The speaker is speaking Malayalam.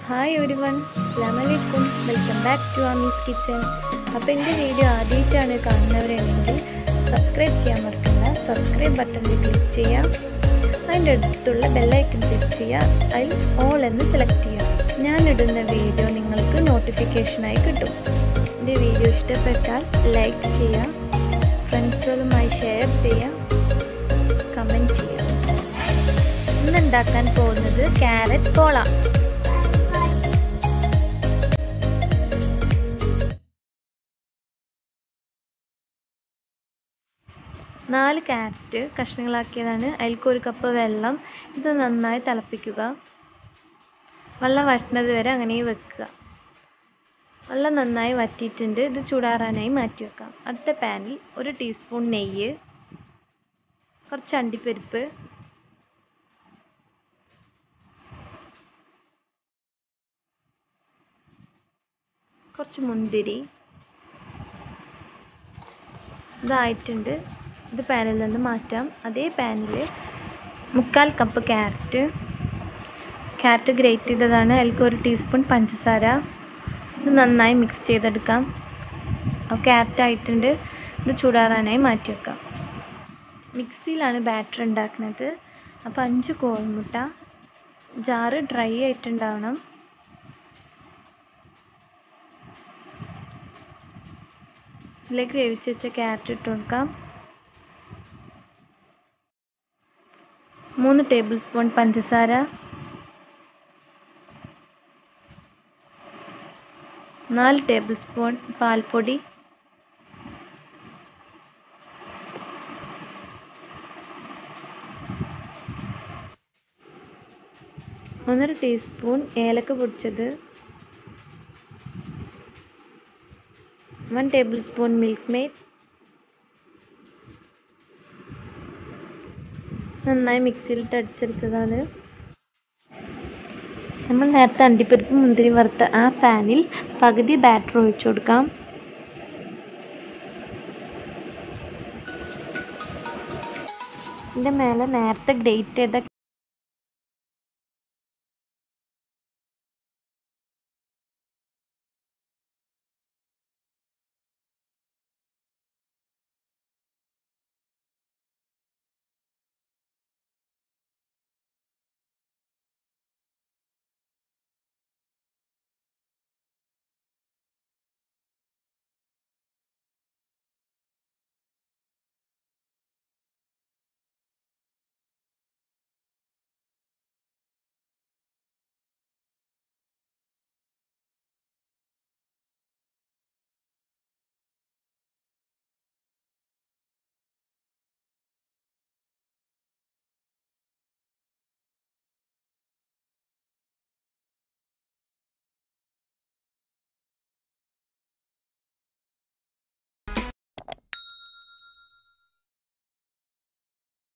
ഹായ് ഒരു വൺ അസ്ലാമലൈക്കും welcome back to Ami's kitchen അപ്പോൾ എൻ്റെ വീഡിയോ ആദ്യമായിട്ടാണ് കാണുന്നവരാണെങ്കിൽ സബ്സ്ക്രൈബ് ചെയ്യാൻ മറക്കണ്ട സബ്സ്ക്രൈബ് ബട്ടണിൽ ക്ലിക്ക് ചെയ്യാം അതിൻ്റെ അടുത്തുള്ള ബെല്ലൈക്കൺ ക്ലിക്ക് ചെയ്യുക അതിൽ ഓൾ എന്ന് സെലക്ട് ചെയ്യാം ഞാനിടുന്ന വീഡിയോ നിങ്ങൾക്ക് നോട്ടിഫിക്കേഷനായി കിട്ടും എൻ്റെ വീഡിയോ ഇഷ്ടപ്പെട്ടാൽ ലൈക്ക് ചെയ്യുക ഫ്രണ്ട്സുകളുമായി ഷെയർ ചെയ്യുക കമൻറ്റ് ചെയ്യുക ഇന്ന് ഉണ്ടാക്കാൻ പോകുന്നത് ക്യാരറ്റ് കോള നാല് ക്യാരറ്റ് കഷ്ണങ്ങളാക്കിയതാണ് അതിലേക്ക് ഒരു കപ്പ് വെള്ളം ഇത് നന്നായി തിളപ്പിക്കുക വെള്ളം വറ്റുന്നത് വരെ അങ്ങനെ വെക്കുക വെള്ളം നന്നായി വറ്റിയിട്ടുണ്ട് ഇത് ചൂടാറാനായി മാറ്റി വെക്കാം അടുത്ത പാനിൽ ഒരു ടീസ്പൂൺ നെയ്യ് കുറച്ച് അണ്ടിപ്പരിപ്പ് കുറച്ച് മുന്തിരി ഇതായിട്ടുണ്ട് ഇത് പാനിൽ നിന്ന് മാറ്റാം അതേ പാനിൽ മുക്കാൽ കപ്പ് ക്യാരറ്റ് ക്യാരറ്റ് ഗ്രേറ്റ് ചെയ്തതാണ് അതിലേക്ക് ഒരു ടീസ്പൂൺ പഞ്ചസാര ഇത് നന്നായി മിക്സ് ചെയ്തെടുക്കാം അപ്പോൾ ക്യാരറ്റ് ആയിട്ടുണ്ട് ഇത് ചൂടാറാനായി മാറ്റി വെക്കാം മിക്സിയിലാണ് ബാറ്റർ ഉണ്ടാക്കുന്നത് അപ്പോൾ അഞ്ച് കോഴിമുട്ട ജാറ് ഡ്രൈ ആയിട്ടുണ്ടാവണം ഇതിലേക്ക് വേവിച്ച് വെച്ച ക്യാരറ്റ് ഇട്ട് കൊടുക്കാം മൂന്ന് ടേബിൾ സ്പൂൺ പഞ്ചസാര നാല് ടേബിൾ സ്പൂൺ പാൽപ്പൊടി ഒന്നര ടീസ്പൂൺ ഏലക്ക പൊടിച്ചത് one tablespoon Milkmaid നന്നായി മിക്സിയിലിട്ട് അടിച്ചെടുത്തതാണ് നമ്മൾ നേരത്തെ അണ്ടിപ്പരിപ്പ് മുന്തിരി വറുത്ത ആ പാനിൽ പകുതി ബാറ്റർ ഒഴിച്ചു കൊടുക്കാം ഇതിൻ്റെ മേലെ നേരത്തെ ഗ്രേറ്റ് ചെയ്ത